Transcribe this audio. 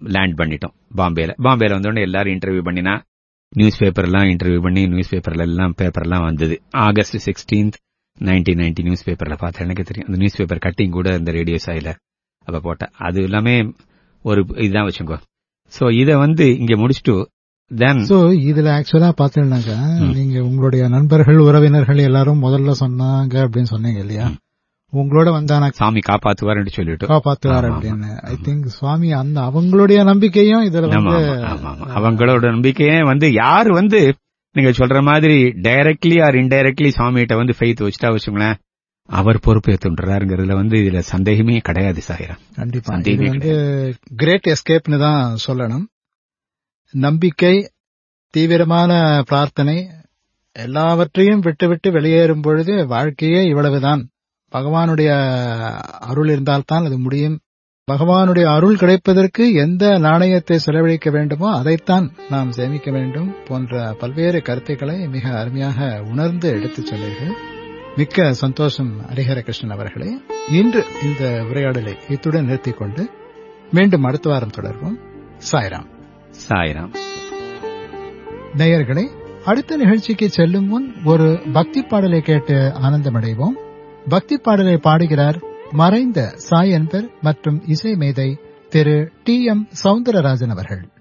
Land பண்ணிட்டோம் பாம்பேல பாம்பேல வந்தோடனே எல்லாரும் இன்டர்வியூ பண்ணினா நியூஸ் பேப்பர்லாம் இன்டர்வியூ பண்ணி நியூஸ் பேப்பர்ல எல்லாம் பேப்பர்லாம் வந்தது August sixteenth nineteen ninety news பேப்பர்ல பார்த்தேன் எனக்கு தெரியும் அந்த நியூஸ் பேப்பர் கட்டிங் கூட இந்த ரேடியோ சாயில அப்ப போட்டேன் அது எல்லாமே ஒரு இதுதான் வச்சுக்கோ சோ இத வந்து இங்க முடிச்சுட்டு தென் சோ இதுல ஆக்சுவலா பாத்தீங்கன்னாக்கா நீங்க உங்களுடைய நண்பர்கள் உறவினர்கள் எல்லாரும் முதல்ல சொன்னாங்க அப்படின்னு சொன்னீங்க இல்லையா உங்களோட வந்தானா சாமி காப்பாத்துவாருன்னு சொல்லிட்டு காப்பாத்துவார் ஆமா, அப்படின்னு ஆமா, ஐ திங்க் சுவாமி அந்த அவங்களுடைய நம்பிக்கையும் இதுல ஆமா, வந்து ஆமா, ஆமா, ஆமா. அவங்களோட நம்பிக்கையே வந்து யார் வந்து நீங்க சொல்ற மாதிரி டைரக்ட்லி ஆர் இன்டைரக்ட்லி சாமிகிட்ட வந்து ஃபெய்த் வச்சுட்டா வச்சுங்களேன் அவர் பொறுப்பேற்றுன்றாருங்கிறதுல வந்து இதுல சந்தேகமே கிடையாது சாயிரம் கண்டிப்பா இது சந்தேகமே வந்து கிரேட் எஸ்கேப்னு தான் சொல்லணும் நம்பிக்கை தீவிரமான பிரார்த்தனை எல்லாவற்றையும் விட்டு விட்டு வெளியேறும் பொழுது வாழ்க்கையே இவ்வளவுதான் பகவானுடைய அருள் இருந்தால்தான் அது முடியும் பகவானுடைய அருள் கிடைப்பதற்கு எந்த நாணயத்தை செலவழிக்க வேண்டுமோ அதைத்தான் நாம் சேமிக்க வேண்டும் போன்ற பல்வேறு கருத்துக்களை மிக அருமையாக உணர்ந்து எடுத்துச் சொன்னீர்கள் மிக்க சந்தோஷம் ஹரிஹர கிருஷ்ணன் அவர்களே இன்று இந்த உரையாடலை இத்துடன் நிறுத்திக் கொண்டு மீண்டும் அடுத்த வாரம் தொடர்வோம் சாய்ராம் சாயிரம் நேயர்களே அடுத்த நிகழ்ச்சிக்கு செல்லும் முன் ஒரு பக்தி பாடலை கேட்டு ஆனந்தமடைவோம் பக்தி பாடலை பாடுகிறார் மறைந்த சாய் அன்பர் மற்றும் இசை மேதை திரு டி எம் சவுந்தரராஜன் அவர்கள்